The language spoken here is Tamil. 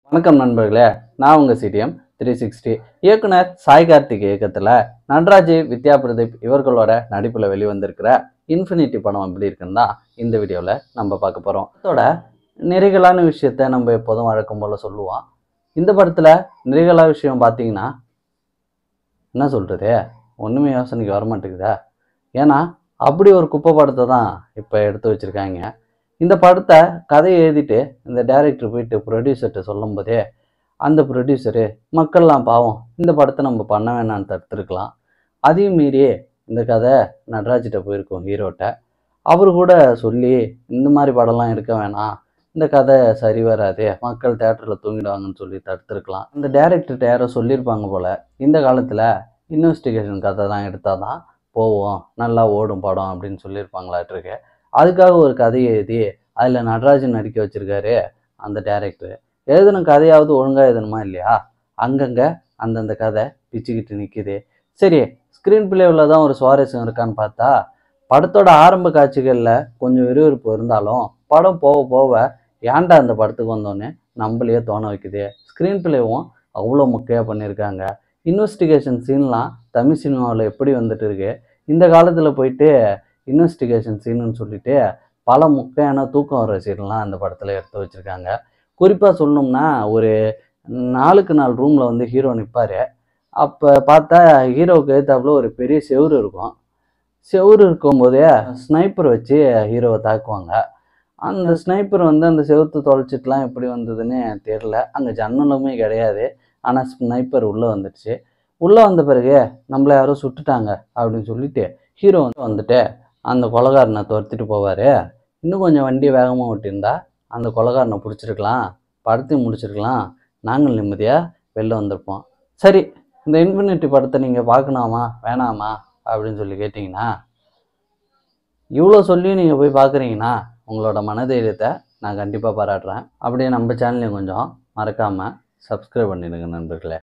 வணக்கம் நண்பர்களே நான் உங்கள் சிடிஎம் த்ரீ சிக்ஸ்டி இயக்குனர் சாய் கார்த்திக் இயக்கத்தில் நட்ராஜ் வித்யா பிரதீப் இவர்களோட நடிப்பில் வெளிவந்திருக்கிற இன்ஃபினிட்டி படம் எப்படி இருக்குன்னு தான் இந்த வீடியோவில் நம்ம பார்க்க போகிறோம் அதோட நெறிகளான விஷயத்த நம்ம எப்போதும் வழக்கம் போல் சொல்லுவோம் இந்த படத்தில் நெறிகளா விஷயம் பார்த்தீங்கன்னா என்ன சொல்கிறது ஒன்றுமே யோசனைக்கு வர மாட்டேங்குதா ஏன்னா அப்படி ஒரு குப்பை படத்தை தான் இப்போ எடுத்து வச்சுருக்காங்க இந்த படத்தை கதையை எழுதிட்டு இந்த டைரக்டர் போயிட்டு ப்ரொடியூசர்கிட்ட சொல்லும்போதே அந்த ப்ரொடியூசரு மக்கள்லாம் பாவம் இந்த படத்தை நம்ம பண்ண வேணாம்னு தடுத்துருக்கலாம் அதையும் மீறி இந்த கதை நடராஜிட்ட போயிருக்கோம் ஹீரோட்ட அவர் கூட சொல்லி இந்த மாதிரி படம்லாம் எடுக்க வேணாம் இந்த கதை சரி வராது மக்கள் தேட்டரில் தூங்கிடுவாங்கன்னு சொல்லி தடுத்துருக்கலாம் இந்த டேரக்டர்கிட்ட யாரோ சொல்லியிருப்பாங்க போல் இந்த காலத்தில் இன்வெஸ்டிகேஷன் கதை தான் எடுத்தால் தான் போவோம் நல்லா ஓடும் படம் அப்படின்னு சொல்லியிருப்பாங்களாட்டிருக்கு அதுக்காக ஒரு கதையை எழுதி அதில் நடராஜன் நடிக்க வச்சிருக்காரு அந்த டேரக்டர் எழுதின கதையாவது ஒழுங்காக எழுதணுமா இல்லையா அங்கங்கே அந்தந்த கதை பிச்சுக்கிட்டு நிற்கிது சரி ஸ்க்ரீன் பிளேவில் தான் ஒரு சுவாரஸ்யம் இருக்கான்னு பார்த்தா படத்தோட ஆரம்ப காட்சிகளில் கொஞ்சம் விறுவிறுப்பு இருந்தாலும் படம் போக போக ஏன்டா அந்த படத்துக்கு வந்தோன்னே நம்மளையே தோண வைக்குது ஸ்க்ரீன் பிளேவும் அவ்வளோ முக்கியம் பண்ணியிருக்காங்க இன்வெஸ்டிகேஷன் சீன்லாம் தமிழ் சினிமாவில் எப்படி வந்துட்டு இருக்கு இந்த காலத்தில் போயிட்டு இன்வெஸ்டிகேஷன் சீனுன்னு சொல்லிட்டு பல முக்கியமான தூக்கம் வர சீன்லாம் அந்த படத்தில் எடுத்து வச்சுருக்காங்க குறிப்பாக சொல்லணும்னா ஒரு நாளுக்கு நாள் ரூமில் வந்து ஹீரோ நிற்பார் அப்போ பார்த்தா ஹீரோவுக்கு ஏற்றாப்புல ஒரு பெரிய செவுரு இருக்கும் செவுரு இருக்கும்போதே ஸ்னைப்பர் வச்சு ஹீரோவை தாக்குவாங்க அந்த ஸ்னைப்பர் வந்து அந்த செவுத்து தொலைச்சிட்டுலாம் எப்படி வந்ததுன்னு தெரில அங்கே ஜன்னலுமே கிடையாது ஆனால் ஸ்னைப்பர் உள்ளே வந்துடுச்சு உள்ளே வந்த பிறகு நம்மளை யாரோ சுட்டுட்டாங்க அப்படின்னு சொல்லிட்டு ஹீரோ வந்து வந்துட்டு அந்த கொலகாரனை துரத்திட்டு போவார் இன்னும் கொஞ்சம் வண்டி வேகமாக ஓட்டியிருந்தா அந்த கொலகாரனை பிடிச்சிருக்கலாம் படத்தையும் முடிச்சிருக்கலாம் நாங்கள் நிம்மதியாக வெளில வந்திருப்போம் சரி இந்த இன்ஃபினிட்டி படத்தை நீங்கள் பார்க்கலாமா வேணாமா அப்படின்னு சொல்லி கேட்டிங்கன்னா இவ்வளோ சொல்லியும் நீங்கள் போய் பார்க்குறீங்கன்னா உங்களோட மனதைரியத்தை நான் கண்டிப்பாக பாராட்டுறேன் அப்படியே நம்ம சேனலையும் கொஞ்சம் மறக்காமல் சப்ஸ்கிரைப் பண்ணிடுங்க நண்பர்களே